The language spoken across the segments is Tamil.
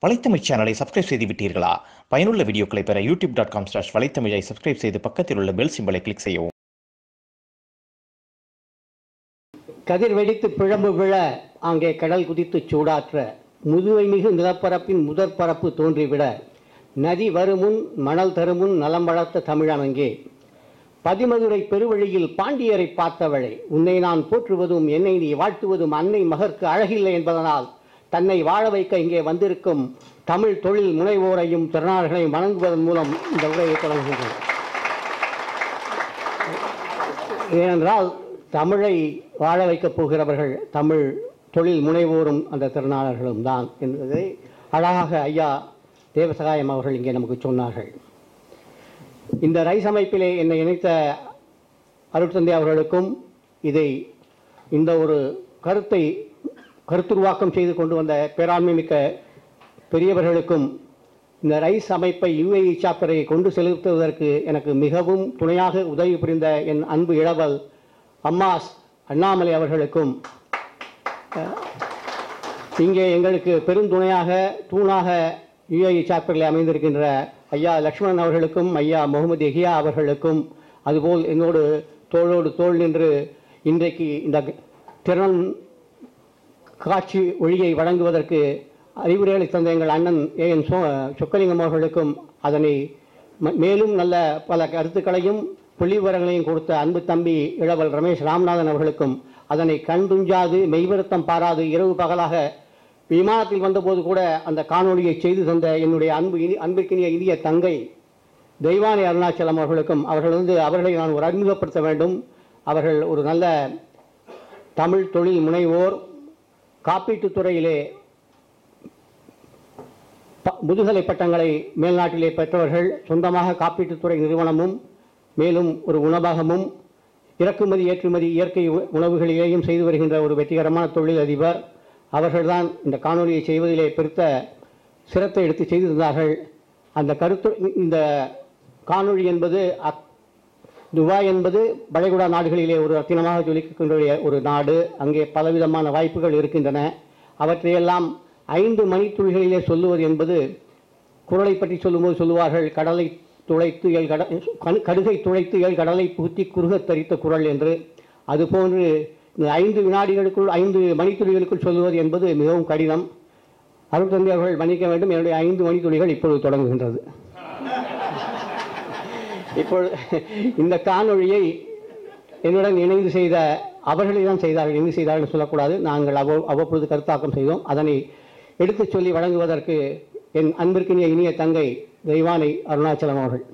வலைத்தமிழ் சேனலை சப்ஸ்கிரைப் செய்து விட்டீர்களா பயனுள்ள வீடியோக்களை பெற யூடியூப் டாட் காம் ஸ்லாஷ் வலைத்தமிழை சப்ஸ்கிரைப் செய்து பக்கத்தில் உள்ள பெல் சிம்பலை கிளிக் செய்யவும் கதிர் வெடித்து பிழம்பு விழ அங்கே கடல் குதித்து சூடாற்ற முதுவை மிகு நிலப்பரப்பின் முதற் பரப்பு தோன்றிவிட நதி வருமுன் மணல் தருமுன் நலம் வளர்த்த தமிழனங்கே பதிமதுரை பெருவழியில் பாண்டியரை பார்த்தவளை உன்னை நான் போற்றுவதும் என்னை நீ வாழ்த்துவதும் அன்னை மகற்கு அழகில்லை என்பதனால் தன்னை வாழ வைக்க இங்கே வந்திருக்கும் தமிழ் தொழில் முனைவோரையும் திறனாளர்களையும் வணங்குவதன் மூலம் இந்த உரையை தொடங்குகிறேன் ஏனென்றால் தமிழை வாழ வைக்கப் போகிறவர்கள் தமிழ் தொழில் முனைவோரும் அந்த திறனாளர்களும் தான் என்பதை அழகாக ஐயா தேவசகாயம் அவர்கள் இங்கே நமக்கு சொன்னார்கள் இந்த ரைஸ் அமைப்பிலே என்னை இணைத்த அருட்தந்தை அவர்களுக்கும் இதை இந்த ஒரு கருத்தை கருத்துருவாக்கம் செய்து கொண்டு வந்த பேராண்மை மிக்க பெரியவர்களுக்கும் இந்த ரைஸ் அமைப்பை யுஏஇ சாப்டரை கொண்டு செலுத்துவதற்கு எனக்கு மிகவும் துணையாக உதவி புரிந்த என் அன்பு இளவல் அம்மாஸ் அண்ணாமலை அவர்களுக்கும் அஹ், இங்கே எங்களுக்கு பெருந்துணையாக தூணாக யுஏஇ சாப்டரில் அமைந்திருக்கின்ற ஐயா லக்ஷ்மணன் அவர்களுக்கும் ஐயா முகமது எஹியா அவர்களுக்கும் அதுபோல் என்னோடு தோளோடு தோள் நின்று இன்றைக்கு இந்த திறன் காட்சி ஒளியை வழங்குவதற்கு அறிவுரைகளை தந்த எங்கள் அண்ணன் ஏ என் சோ சொக்கலிங்கம் அவர்களுக்கும் அதனை ம- மேலும் நல்ல பல கருத்துக்களையும் புள்ளிவிவரங்களையும் கொடுத்த அன்பு தம்பி இளவல் ரமேஷ் ராமநாதன் அவர்களுக்கும் அதனை கண்டுஞ்சாது மெய்வருத்தம் பாராது இரவு பகலாக விமானத்தில் வந்தபோது கூட அந்த காணொளியை செய்து தந்த என்னுடைய அன்பு இனி அன்பிற்கினிய இனிய தங்கை தெய்வானை அருணாச்சலம் அவர்களுக்கும் அவர்கள் வந்து அவர்களை நான் ஒரு அறிமுகப்படுத்த வேண்டும் அவர்கள் ஒரு நல்ல தமிழ் தொழில் முனைவோர் காப்பீட்டுத் துறையிலே ப- முதுகலை பட்டங்களை மேல்நாட்டிலே பெற்றவர்கள் சொந்தமாக காப்பீட்டுத் துறை நிறுவனமும் மேலும் ஒரு உணவகமும் இறக்குமதி ஏற்றுமதி இயற்கை உ- உணவுகளிலேயும் செய்து வருகின்ற ஒரு வெற்றிகரமான தொழில் அதிபர் அவர்கள்தான் இந்த காணொலியை செய்வதிலே பெருத்த சிரத்தை எடுத்து செய்து தந்தார்கள் அந்த கருத்து இந்த காணொளி என்பது அக்- துபாய் என்பது வளைகுடா நாடுகளிலே ஒரு ரத்தினமாக ஜொலிக்கின்ற ஒரு நாடு அங்கே பலவிதமான வாய்ப்புகள் இருக்கின்றன அவற்றையெல்லாம் ஐந்து மணித்துளிகளிலே சொல்லுவது என்பது குரலை பற்றி சொல்லும்போது சொல்லுவார்கள் கடலை துளைத்து எல் கட கணு- கடுகை துளைத்து எல் கடலை புகுத்தி குறுகத் தரித்த குரல் என்று அதுபோன்று இந்த ஐந்து வினாடிகளுக்குள் ஐந்து மணித்துளிகளுக்குள் சொல்லுவது என்பது மிகவும் கடினம் அருட்தந்தை அவர்கள் மன்னிக்க வேண்டும் என்னுடைய ஐந்து மணித்துளிகள் இப்பொழுது தொடங்குகின்றது இப்பொழுது இந்த காணொளியை என்னுடன் இணைந்து செய்த அவர்களை தான் செய்தார்கள் இணைந்து செய்தார்கள் சொல்லக்கூடாது நாங்கள் அவ்வ அவ்வப்பொழுது கருத்தாக்கம் செய்தோம் அதனை எடுத்துச் சொல்லி வழங்குவதற்கு என் அன்பிற்கினிய இனிய தங்கை தெய்வானை அருணாச்சலம் அவர்கள்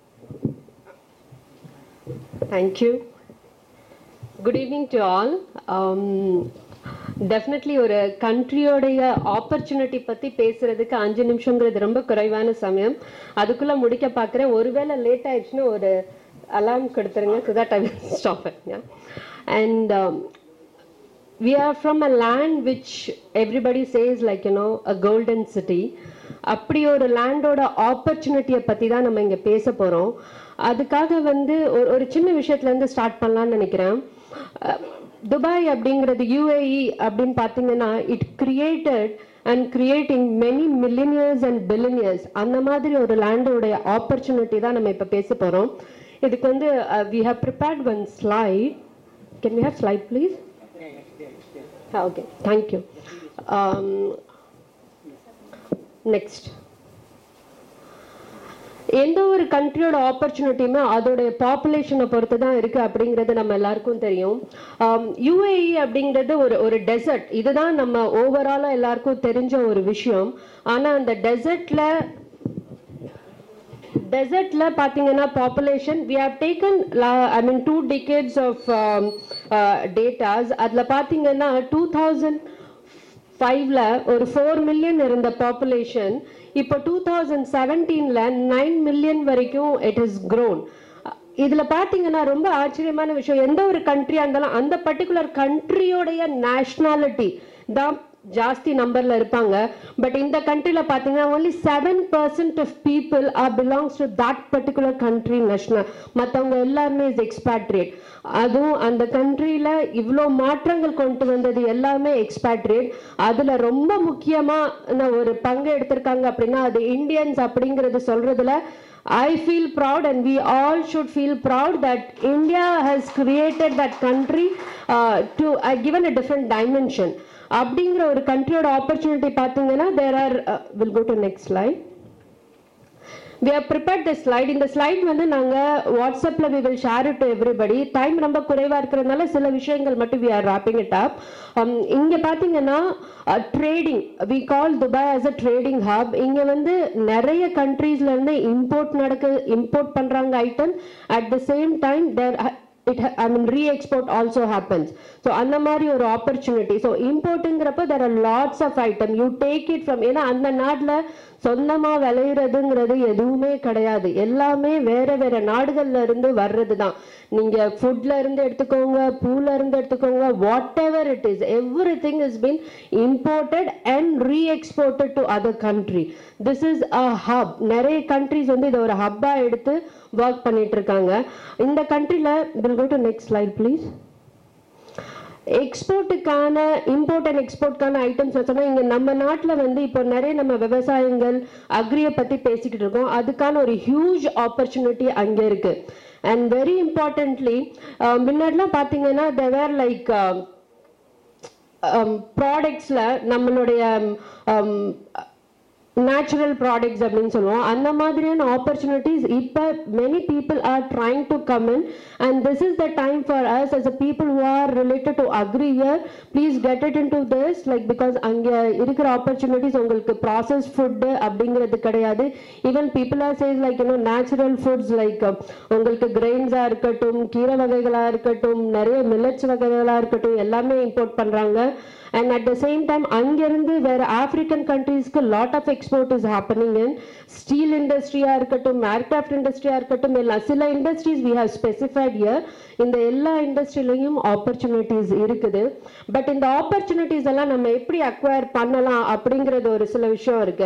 Thank you. Good evening to all. Um, definitely ஒரு கண்ட்ரியோடைய ஆப்பர்ச்சுனிட்டி பற்றி பேசுறதுக்கு அஞ்சு நிமிஷங்கிறது ரொம்ப குறைவான சமயம் அதுக்குள்ளே முடிக்க பார்க்குறேன் ஒருவேளை லேட் ஆயிடுச்சுன்னா ஒரு அலார்ம் கொடுத்துருங்க so that I will stop and we are from a land which everybody says like you know a golden city அப்படி ஒரு லேண்டோட ஆப்பர்ச்சுனிட்டியை பற்றி தான் நம்ம இங்கே பேச போகிறோம் அதுக்காக வந்து ஒரு ஒரு சின்ன விஷயத்துலேருந்து ஸ்டார்ட் பண்ணலாம்னு நினைக்கிறேன் அஹ், துபாய் அப்படிங்கிறது யூஏஇ அப்படின்னு பார்த்தீங்கன்னா it created and creating many millionaires and billionaires அந்த மாதிரி ஒரு லேண்டோடைய ஆப்பர்ச்சுனிட்டி தான் நம்ம இப்போ பேச போகிறோம் இதுக்கு வந்து we have prepared one slide can we have slide please okay thank you next எந்த ஒரு கண்ட்ரியோட ஆப்பர்ச்சுனிட்டியுமே அதோடைய பாப்புலேஷனை பொறுத்து தான் இருக்கு அப்படிங்கிறது நம்ம எல்லாருக்கும் தெரியும் யூஏஇ அப்படிங்கிறது ஒரு ஒரு டெசர்ட் இதுதான் நம்ம ஓவராலாக எல்லாருக்கும் தெரிஞ்ச ஒரு விஷயம் ஆனால் அந்த டெசர்ட்ல டெசர்ட்ல பாத்தீங்கன்னா population we have taken I mean two decades of datas அதில் பார்த்தீங்கன்னா டூ தௌசண்ட் ஃபைவ்ல ஒரு ஃபோர் மில்லியன் இருந்த பாப்புலேஷன் இப்போ டூ தௌசண்ட் செவன்டீன்ல நைன் மில்லியன் வரைக்கும் இட் இஸ் grown இதுல பாத்தீங்கன்னா ரொம்ப ஆச்சரியமான விஷயம் எந்த ஒரு கண்ட்ரியா இருந்தாலும் அந்த பர்டிகுலர் கண்ட்ரியோடைய நேஷ்னாலிட்டி தான் ஜாஸ்தி நம்பர்ல இருப்பாங்க பட் இந்த கண்ட்ரில பாத்தீங்கன்னா only seven percent of people are belongs to that particular country national மற்றவங்க எல்லாருமே இஸ் எக்ஸ்பேட்ரியேட் அதுவும் அந்த கண்ட்ரியில இவ்வளோ மாற்றங்கள் கொண்டு வந்தது எல்லாமே எக்ஸ்பேட்ரியேட் அதுல ரொம்ப முக்கியமா ஒரு பங்கு எடுத்திருக்காங்க அப்படின்னா அது இந்தியன்ஸ் அப்படிங்கிறது சொல்றதுல I feel proud and we all should feel proud that India has created that country uh, to uh, given a different dimension. அப்படிங்கிற ஒரு கண்ட்ரியோட ஆப்பர்ச்சுனிட்டி பார்த்தீங்கன்னா there are will go to next slide we have prepared the slide இந்த ஸ்லைட் வந்து நாங்க வாட்ஸ்அப்ல we will share it to everybody time ரொம்ப குறைவா இருக்கிறதுனால சில விஷயங்கள் மட்டும் we are wrapping it up um, இங்க பாத்தீங்கன்னா trading we call Dubai as a trading hub இங்க வந்து நிறைய கண்ட்ரீஸ்ல இருந்து இம்போர்ட் நடக்கு இம்போர்ட் பண்றாங்க item at the same time there it ha- I mean re-export also happens so அந்த மாதிரி ஒரு opportunity so importங்கிறப்ப there are lots of item you take it from ஏன்னா அந்த நாட்டுல சொந்தமா விளையிறதுங்கிறது எதுவுமே கிடையாது எல்லாமே வேற வேற நாடுகள்ல இருந்து வர்றது தான் நீங்க ஃபுட்ல இருந்து எடுத்துக்கோங்க பூல இருந்து எடுத்துக்கோங்க whatever it is everything is been imported and re-exported to other country this is a hub நிறைய கண்ட்ரிஸ் வந்து இதை ஒரு ஹப்பா எடுத்து ஒர்க் பண்ணிட்டு இருக்காங்க இந்த கண்ட்ரில will go to next slide please எக்ஸ்போர்ட்டுக்கான இம்போர்ட் அண்ட் எக்ஸ்போர்ட்கான ஐட்டம்ஸ் வச்சோம்னா இங்க நம்ம நாட்டுல வந்து இப்போ நிறைய நம்ம விவசாயங்கள் அக்ரியை பத்தி பேசிக்கிட்டு இருக்கோம் அதுக்கான ஒரு ஹியூஜ் ஆப்பர்ச்சுனிட்டி அங்க இருக்கு அண்ட் வெரி இம்பார்ட்டன்ட்லி முன்னாடிலாம் பாத்தீங்கன்னா தேர் லைக் ப்ராடக்ட்ஸ்ல நம்மளுடைய நேச்சுரல் ப்ராடக்ட்ஸ் அப்படின்னு சொல்லுவோம் அந்த மாதிரியான ஆப்பர்ச்சுனிட்டிஸ் இப்போ many people are trying to come in and this is the time for us us a people who are related to agri here please get it into this like because அங்கே இருக்கிற ஆப்பர்ச்சுனிட்டிஸ் உங்களுக்கு ப்ராசஸ் ஃபுட்டு அப்படிங்கிறது கிடையாது even people are chase like you know natural foods like உங்களுக்கு கிரெயின்ஸாக இருக்கட்டும் கீரை வகைகளாக இருக்கட்டும் நிறைய மில்லட்ஸ் வகைகளாக இருக்கட்டும் எல்லாமே இம்போர்ட் பண்ணுறாங்க and at the same time அங்கிருந்து வேற ஆப்பிரிக்கன் கண்ட்ரீஸ்க்கு lot of export is happening in steel இண்டஸ்ட்ரியா இருக்கட்டும் ஏர்கிராஃப்ட் இண்டஸ்ட்ரியா இருக்கட்டும் எல்லாம் சில industries we have specified here இந்த எல்லா இண்டஸ்ட்ரியிலையும் ஆப்பர்ச்சுனிட்டிஸ் இருக்குது பட் இந்த ஆப்பர்ச்சுனிட்டிஸ் எல்லாம் நம்ம எப்படி அக்வயர் பண்ணலாம் அப்படிங்கிறது ஒரு சில விஷயம் இருக்கு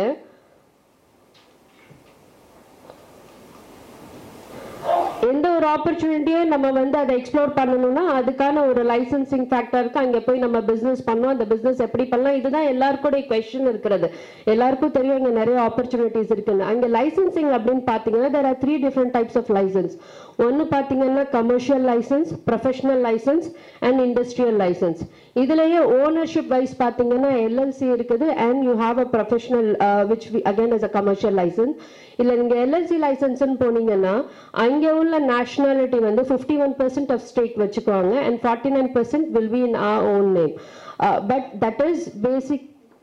எந்த ஒரு ஆப்பர்ச்சுனிட்டியும் நம்ம வந்து அதை எக்ஸ்ப்ளோர் பண்ணணும்னா அதுக்கான ஒரு லைசன்சிங் ஃபேக்டருக்கு அங்கே போய் நம்ம பிஸ்னஸ் பண்ணோம் அந்த பிஸ்னஸ் எப்படி பண்ணலாம் இதுதான் எல்லாருக்கூட கொஸ்டின் இருக்கிறது எல்லாருக்கும் தெரியும் இங்கே நிறைய ஆப்பர்ச்சுனிட்டிஸ் இருக்குன்னு அங்கே லைசன்சிங் அப்படின்னு பார்த்தீங்கன்னா there are three different types of licence ஒன்று பார்த்தீங்கன்னா commercial licence professional licence and industrial licence இதுலயே ஓனர்ஷிப் வைஸ் பார்த்தீங்கன்னா எல்எல்சி இருக்குது and you have a professional which again is a commercial licence இல்லை நீங்கள் எல்எல்சி லைசன்ஸ்னு போனீங்கன்னா அங்கே உள்ள நேஷனாலிட்டி வந்து fifty one percent of state வச்சுக்குவாங்க and forty nine percent will be in our own name but that is basic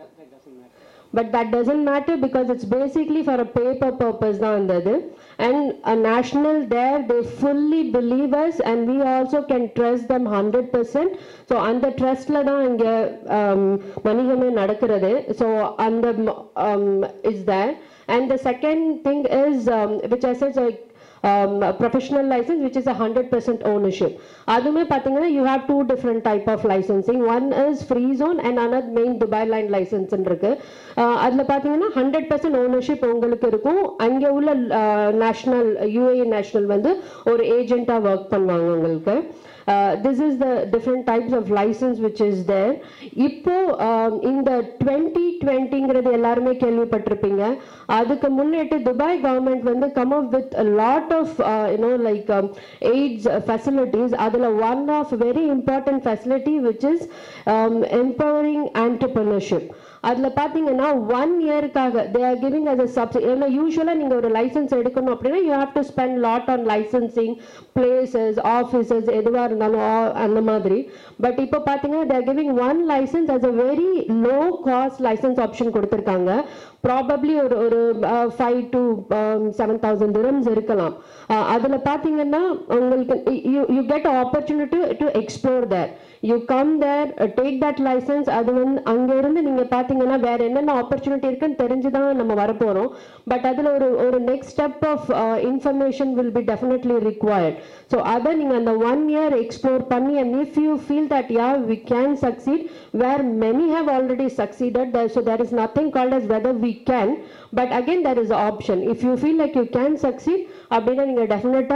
but that doesn't matter because it's basically for a paper purpose தான் இருந்தது and a national there they fully believe us and we also can trust them 100% so அந்த trustல தான் இங்க um, வணிகமே நடக்கிறது so அந்த um, is there and the second thing is um, which I said like um, professional license which is a 100% ownership அதுமே பார்த்தீங்கன்னா you have two different type of licensing one is free zone and another main Dubai line license இருக்கு அஹ் அதுல பார்த்தீங்கன்னா 100% ownership உங்களுக்கு இருக்கும் அங்கே உள்ள நேஷனல் யூஏ நேஷனல் வந்து ஒரு ஏஜென்ட்டா ஒர்க் பண்ணுவாங்க உங்களுக்கு Uh, this is the different types of license which is there இப்போ um, இந்த டுவெண்ட்டி டுவெண்ட்டிங்கிறது எல்லாருமே கேள்விப்பட்டிருப்பீங்க அதுக்கு முன்னிட்டு துபாய் கவர்மெண்ட் வந்து come up with lot of you know like aids facilities அதில் one of very important facility which is empowering entrepreneurship அதில் பார்த்தீங்கன்னா ஒன் இயருக்காக they are giving us a subsidy ஏன்னா யூஸ்வலாக நீங்கள் ஒரு லைசன்ஸ் எடுக்கணும் அப்படின்னா you have to spend lot on licensing places offices எதுவாக இருந்தாலும் ஆ- அந்த மாதிரி பட் இப்போ பார்த்தீங்கன்னா there giving one licence as a very low cost licence option கொடுத்துருக்காங்க ப்ராபப்ளி ஒரு ஒரு five to seven thousand dirhams இருக்கலாம் அஹ் அதுல பார்த்தீங்கன்னா உங்களுக்கு you you get opportunity to explore there you come there take that licence அது வந்து அங்க இருந்து நீங்க பாத்தீங்கன்னா வேற என்னென்ன ஆப்பர்ச்சுனிட்டி இருக்குன்னு தெரிஞ்சுதான் நம்ம வரப்போறோம் பட் அதுல ஒரு ஒரு next step of information will be definitely required so அதை நீங்க அந்த ஒன் இயர் explore பண்ணி and if you feel that yeah we can succeed where many have already succeeded there, so there is nothing called as whether we can but again there is an option if you feel like you can succeed அப்படின்னா நீங்கள்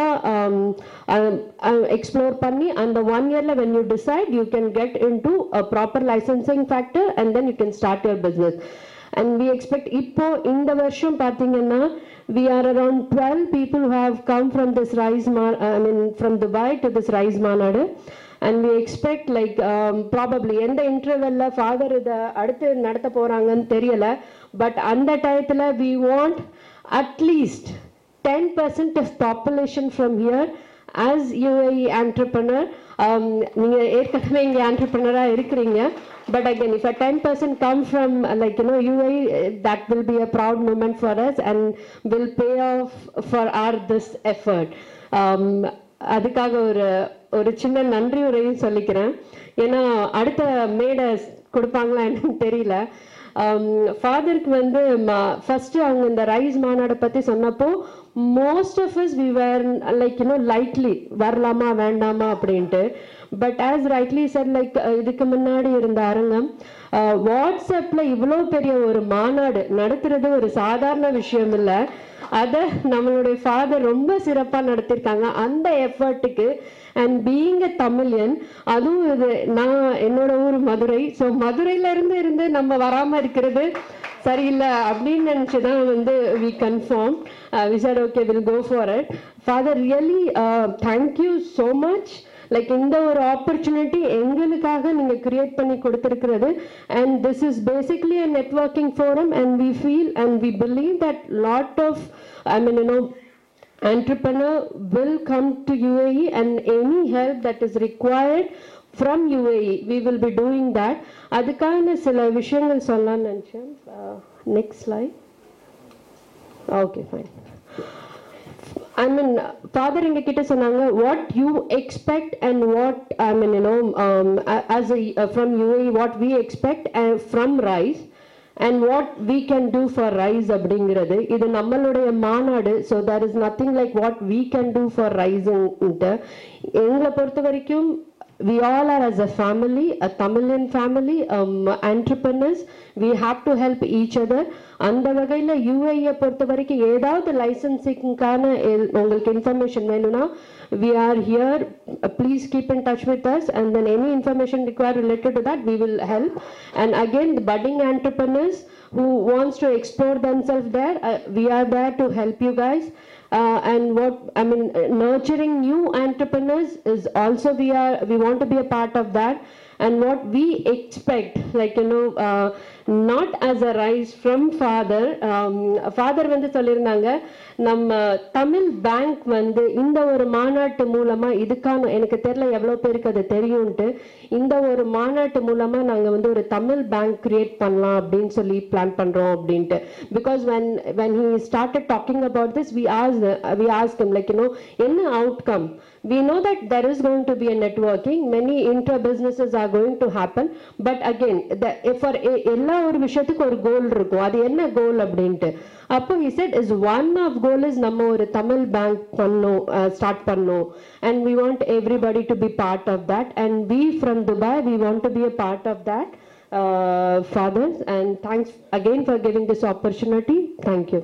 டெஃபினட்டாக எக்ஸ்ப்ளோர் பண்ணி அந்த ஒன் இயரில் when you decide you can get into a proper licensing factor and then you can start your business and we expect இப்போ இந்த வருஷம் பார்த்தீங்கன்னா we are around 12 people who have come from this rise ma- I mean from Dubai to this rise மாநாடு and we expect like um, probably எந்த இன்டர்வெல்ல ஃபாதர் இதை அடுத்து நடத்த போறாங்கன்னு தெரியல பட் அந்த டயத்துல we want at least 10% of population from here as UAE entrepreneur um, நீங்க ஏற்கனவே இங்க entrepreneur-ஆ இருக்கிறீங்க but again if a 10% come from uh, like you know UAE uh, that will be a proud moment for us and will pay off for our this effort um, அதுக்காக ஒரு ஒரு சின்ன நன்றி உரையும் சொல்லிக்கிறேன் ஏன்னா அடுத்த மேடை கொடுப்பாங்களா என்னன்னு தெரியல ஃபாதருக்கு வந்து ஃபர்ஸ்ட் அவங்க இந்த ரைஸ் மாநாடை பத்தி சொன்னப்போ most of us we were like you know lightly வரலாமா வேண்டாமா அப்படின்ட்டு but as rightly sir like இதுக்கு முன்னாடி இருந்த அரங்கம் வாட்ஸ்அப்ல இவ்வளோ பெரிய ஒரு மாநாடு நடத்துறது ஒரு சாதாரண விஷயம் இல்லை அதை நம்மளுடைய ஃபாதர் ரொம்ப சிறப்பாக நடத்தியிருக்காங்க அந்த எஃபர்ட்டுக்கு அண்ட் பீயிங் அ தமிழியன் அதுவும் இது நான் என்னோட ஊர் மதுரை ஸோ மதுரையில இருந்து இருந்து நம்ம வராமல் இருக்கிறது சரியில்லை அப்படின்னு நினச்சி தான் வந்து we confirm we sir okay will go for it father really thank you so much like இந்த ஒரு ஆப்பர்ச்சுனிட்டி எங்களுக்காக நீங்க கிரியேட் பண்ணி கொடுத்துருக்கிறது and this is basically a networking forum and we feel and we believe that lot of I mean you know entrepreneur will come to UAE and any help that is required from UAE we will be doing that அதுக்கான சில விஷயங்கள் சொல்லலாம்னு நினச்சேன் next slide okay fine I mean father எங்க கிட்ட சொன்னாங்க what you expect and what I mean you know as from U A what we expect from Rise and what we can do for Rise அப்படிங்கிறது இது நம்மளுடைய மாநாடு so there is nothing like what we can do for ரைஸுன்ட்டு எங்களை பொறுத்த வரைக்கும் we all are as a family, a Tamilian family, um, entrepreneurs. We have to help each other. அந்த வகையில் யூஏயை பொறுத்த வரைக்கும் ஏதாவது லைசன்சிங்கான உங்களுக்கு இன்ஃபர்மேஷன் வேணும்னா we are here. Uh, please keep in touch with us, and then any information required related to that, we will help. And again, the budding entrepreneurs who wants to explore themselves there, uh, we are there to help you guys. Uh, and what I mean, uh, nurturing new entrepreneurs is also we are we want to be a part of that. And what we expect, like you know, uh, not as a rise from father. Um, father வந்து சொல்லியிருந்தாங்க நம்ம தமிழ் பேங்க் வந்து இந்த ஒரு மாநாட்டு மூலமா இதுக்கான எனக்கு தெரியல எவ்வளவு பேருக்கு அது தெரியும்ட்டு இந்த ஒரு மாநாட்டு மூலமா நாங்க வந்து ஒரு தமிழ் பேங்க் கிரியேட் பண்ணலாம் அப்படின்னு சொல்லி பிளான் பண்றோம் அப்படின்ட்டு because when when he started talking about this we asked we asked him like you know என்ன outcome we know that there is going to be a networking many inter businesses are going to happen but again the for எ- எல்லா ஒரு விஷயத்துக்கும் ஒரு கோல் இருக்கும் அது என்ன கோல் அப்படின்ட்டு அப்போ he said is one of goal is நம்ம ஒரு தமிழ் பேங்க் பண்ணோம் ஸ்டார்ட் பண்ணோம் and we want everybody to be part of that and we from Dubai we want to be a part of that uh, fathers and thanks again for giving this opportunity thank you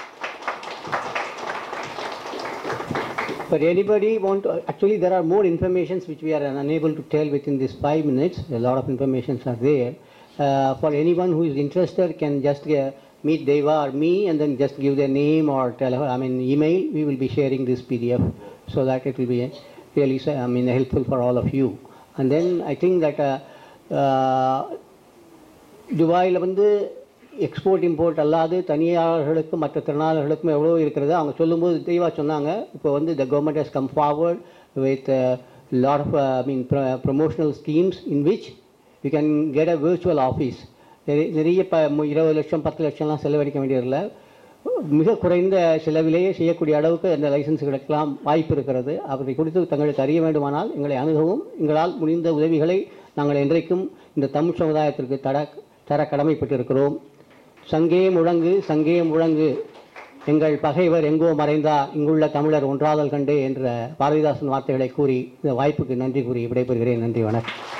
For anybody want to, actually there are more informations which we are unable to tell within this five minutes. A lot of informations are there. Uh, for anyone who is interested can just uh, meet Deva or me and then just give their name or telephone, I mean email. We will be sharing this PDF so that it will be really, I mean helpful for all of you. And then I think that uh, uh, துபாயில் வந்து எக்ஸ்போர்ட் இம்போர்ட் அல்லாது தனியார்களுக்கும் மற்ற திறனாளர்களுக்கும் எவ்வளோ இருக்கிறது அவங்க சொல்லும்போது தெளிவாக சொன்னாங்க இப்போ வந்து the government has come forward with lot of I mean promotional schemes in which you can get a virtual office நிறைய ப மு- இருபது லட்சம் பத்து லட்சம்லாம் செலவழிக்க வேண்டியதில்லை மிக குறைந்த செலவிலேயே செய்யக்கூடிய அளவுக்கு அந்த லைசன்ஸ் கிடைக்கலாம் வாய்ப்பு இருக்கிறது அதை குறித்து தங்களுக்கு அறிய வேண்டுமானால் எங்களை அணுகவும் எங்களால் முடிந்த உதவிகளை நாங்கள் என்றைக்கும் இந்த தமிழ் சமுதாயத்திற்கு தர தர கடமைப்பட்டிருக்கிறோம் சங்கே முழங்கு சங்கே முழங்கு எங்கள் பகைவர் எங்கோ மறைந்தா இங்குள்ள தமிழர் ஒன்றாதல் கண்டே என்ற பாரதிதாசன் வார்த்தைகளை கூறி இந்த வாய்ப்புக்கு நன்றி கூறி விடைபெறுகிறேன் நன்றி வணக்கம்